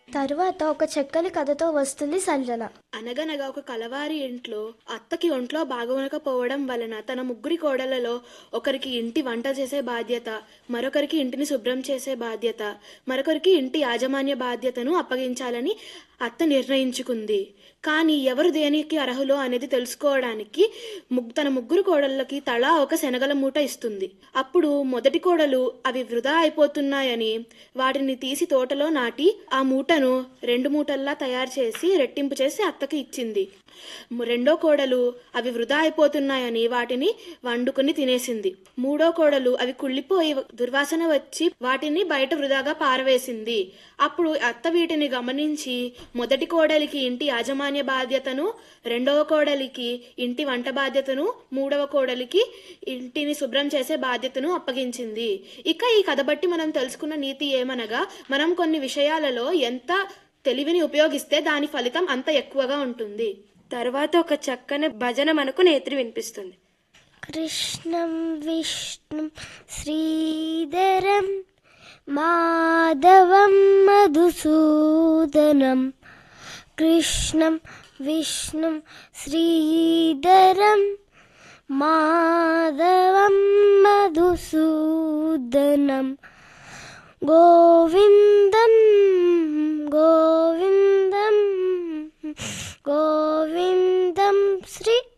తరువాత ఒక చెక్కలి కథతో వస్తుంది సంజన అనగనగా ఒక కలవారి ఇంట్లో అత్తకి ఒంట్లో బాగోనకపోవడం వలన తన ముగ్గురి కోడలలో ఒకరికి ఇంటి వంట చేసే బాధ్యత మరొకరికి ఇంటిని శుభ్రం చేసే బాధ్యత మరొకరికి ఇంటి యాజమాన్య బాధ్యతను అప్పగించాలని అత్త నిర్ణయించుకుంది కానీ ఎవరు దేనికి అర్హులో అనేది తెలుసుకోవడానికి ముగ్- తన ముగ్గురు కోడళ్ళకి తలా ఒక శనగల మూట ఇస్తుంది అప్పుడు మొదటి కోడలు అవి వృధా అయిపోతున్నాయని వాటిని తీసి తోటలో నాటి ఆ మూటను రెండు మూటల్లా తయారు చేసి రెట్టింపు చేసి అత్తకి ఇచ్చింది ము- రెండో కోడలు అవి వృధా అయిపోతున్నాయని వాటిని వండుకుని తినేసింది మూడో కోడలు అవి కుళ్ళిపోయి దుర్వాసన వచ్చి వాటిని బయట వృధాగా పారవేసింది అప్పుడు అత్త వీటిని గమనించి మొదటి కోడలికి ఇంటి యాజమాన్య బాధ్యతను రెండవ కోడలికి ఇంటి వంట బాధ్యతను మూడవ కోడలికి ఇంటిని శుభ్రం చేసే బాధ్యతను అప్పగించింది ఇక ఈ కథ బట్టి మనం తెలుసుకున్న నీతి ఏమనగా మనం కొన్ని విషయాలలో ఎంత తెలివిని ఉపయోగిస్తే దాని ఫలితం అంత ఎక్కువగా ఉంటుంది తర్వాత ఒక చక్కని భజన మనకు నేత్రి వినిపిస్తుంది కృష్ణం విష్ణుం శ్రీధరం మాధవం మధుసూదనం కృష్ణం విష్ణుం శ్రీధరం మాధవం మధుసూదనం గోవిందం గోవిందం గోవిందం శ్రీ